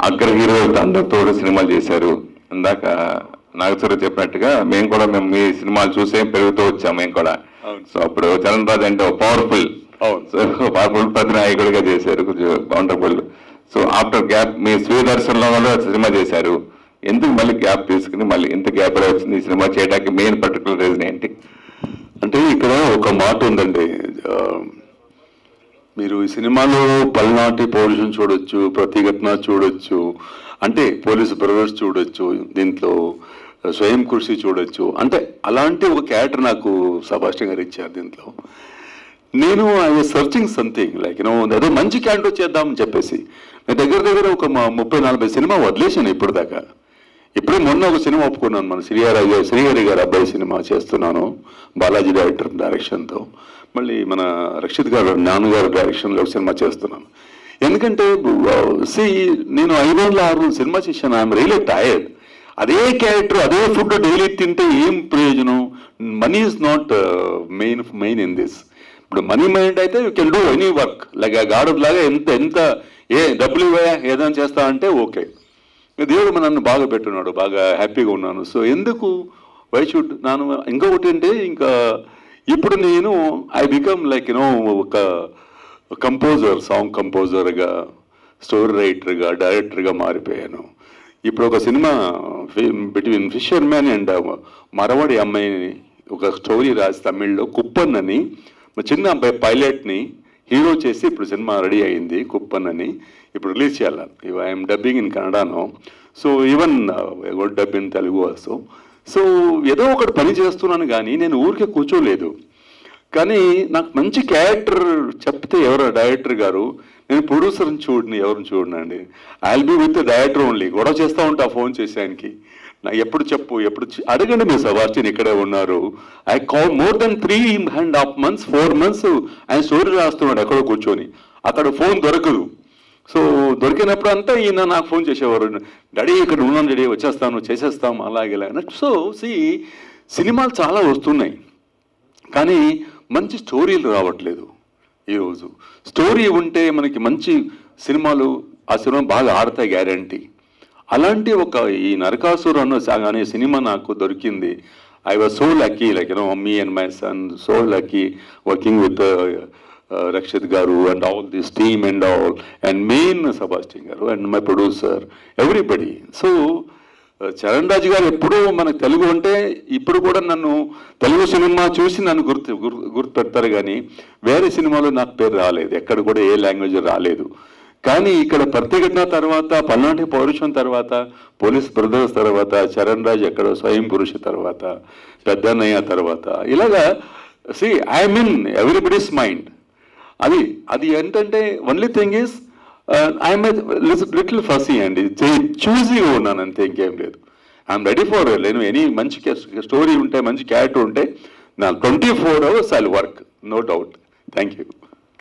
అగ్ర హీరోలతో అందరితో కూడా సినిమాలు చేశారు ఇందాక నాగేశ్వర చెప్పినట్టుగా మేము కూడా మేము మీ సినిమాలు చూసే పెరుగుతూ వచ్చాం మేము కూడా అవును. సో అప్పుడు చరణ్ రాజ్ అంటే పవర్ఫుల్ అవును. సో పవర్ఫుల్ ప్రతినాయకుడిగా చేశారు కొంచెం వండర్ఫుల్ సో ఆఫ్టర్ గ్యాప్ మీ స్వీయ దర్శనంలో కూడా సినిమా చేశారు ఎందుకు మళ్ళీ గ్యాప్ తీసుకుని మళ్ళీ ఇంత గ్యాప్ వచ్చింది ఈ సినిమా చేయడానికి మెయిన్ పర్టికులర్ రీజన్ ఏంటి అంటే ఇక్కడ ఒక మాట ఉందండి ఆ, మీరు ఈ సినిమాలో పల్నాటి పోలీసుని చూడొచ్చు ప్రతిఘటన చూడొచ్చు అంటే పోలీసు బ్రదర్స్ చూడొచ్చు దీంట్లో స్వయం కృషి చూడొచ్చు అంటే అలాంటి ఒక క్యారెక్టర్ నాకు సభాష్యం గారు ఇచ్చారు దీంట్లో నేను I was searching something like you know ఏదో మంచి క్యారెక్టర్ చేద్దామని చెప్పేసి నేను దగ్గర దగ్గర ఒక మ- ముప్పై నలభై సినిమా వదిలేసాను ఇప్పుడు దాకా ఇప్పుడే మొన్న ఒక సినిమా ఒప్పుకున్నాను మన శ్రీహరి శ్రీహరి గారి అబ్బాయి సినిమా చేస్తున్నాను బాలాజీ డైరెక్టర్ డైరెక్షన్తో మళ్ళీ మన రక్షిత్ గారు నాన్నగారు డైరెక్షన్లో ఒక సినిమా చేస్తున్నాను ఎందుకంటే సి నేను ఐదు వందల ఆరు వందల సినిమా చేశాను ఐఎమ్ రియలీ టైర్డ్ అదే క్యారెక్టర్ అదే ఫుడ్ డైలీ తింటే ఏం ప్రయోజనం money is not main main in this ఇప్పుడు మనీ మైండ్ అయితే you can do any work like గాడు లాగా ఎంత ఎంత ఏ డబ్బులు ఇవ్వయా ఏదైనా చేస్తా అంటే ఓకే దేవుడు మన నన్ను బాగా పెట్టున్నాడు బాగా హ్యాపీగా ఉన్నాను సో ఎందుకు వై షుడ్ నాను ఇంకొకటి అంటే ఇంకా ఇప్పుడు నేను ఐ బికమ్ లైక్ యూనో ఒక కంపోజర్ సాంగ్ కంపోజర్గా స్టోరీ రైటర్గా డైరెక్టర్గా మారిపోయాను ఇప్పుడు ఒక సినిమా బిట్వీన్ ఫిషర్ మ్యాన్ అండ్ మరవడి అమ్మాయిని ఒక స్టోరీ రాసి తమిళ్లో కుప్పన్ అని మా చిన్న అబ్బాయి పైలట్ని హీరో చేసి ఇప్పుడు సినిమా రెడీ అయింది కుప్పన్ అని ఇప్పుడు రిలీజ్ చేయాలి ఐఎమ్ డబ్బింగ్ ఇన్ కన్నడను so even dub in Telugu also so ఏదో ఒకటి పని చేస్తున్నాను కానీ నేను ఊరికే కూర్చోలేదు కానీ నాకు మంచి క్యారెక్టర్ చెప్తే ఎవరు డైరెక్టర్ గారు నేను ప్రొడ్యూసర్ని చూడని ఎవరిని చూడనండి I will be with director only గొడవ చేస్తూ ఉంటా ఫోన్ చేసానికి నా ఎప్పుడు చెప్పు ఎప్పుడు చె- అడగండి మీరు సబాస్టిన్ ఇక్కడే ఉన్నారు I call more than three and half months four months ఆయన స్టోరీ రాస్తున్నాడు ఎక్కడో కూర్చొని అక్కడ ఫోన్ దొరకదు సో దొరికినప్పుడు అంతా ఈయన నాకు ఫోన్ చేసేవారు డాడీ ఇక్కడ ఉన్నాను డాడీ వచ్చేస్తాను చేసేస్తాం అలాగే ఇలా సో సి సినిమాలు చాలా వస్తున్నాయి కానీ మంచి స్టోరీలు రావట్లేదు ఈరోజు స్టోరీ ఉంటే మనకి మంచి సినిమాలు ఆ సినిమా బాగా ఆడతాయి గ్యారంటీ అలాంటి ఒక ఈ నరకాసురు అన్న సా- అనే సినిమా నాకు దొరికింది I was so lucky like you know me and my son so lucky working with Rakshit garu and all this team and all and main Sebastian garu and my producer everybody so Charan Raju garu ఎప్పుడూ మనకు తెలుగు అంటే ఇప్పుడు కూడా నన్ను తెలుగు సినిమా చూసి నన్ను గుర్తు గుర్తు గుర్తుపెడతారు కానీ వేరే సినిమాలో నాకు పేరు రాలేదు ఎక్కడ కూడా ఏ లాంగ్వేజ్ రాలేదు కానీ ఇక్కడ ప్రతిఘటన తర్వాత పల్నాటి పౌరుషం తర్వాత పోలీస్ బ్రదర్స్ తర్వాత చరణ్ రాజ్ ఎక్కడ స్వయం పురుష తర్వాత పెద్దన్నయ్య తర్వాత ఇలాగా see I mean everybody's mind అది అది ఏంటంటే only thing is I'm little fussy అండి చూజీగా ఉన్నాను అంతే ఇంకేం లేదు ఐఎమ్ రెడీ ఫర్ నేను ఎనీ మంచి స్టోరీ ఉంటే మంచి క్యారెక్టర్ ఉంటే నా twenty four hours I work no doubt thank you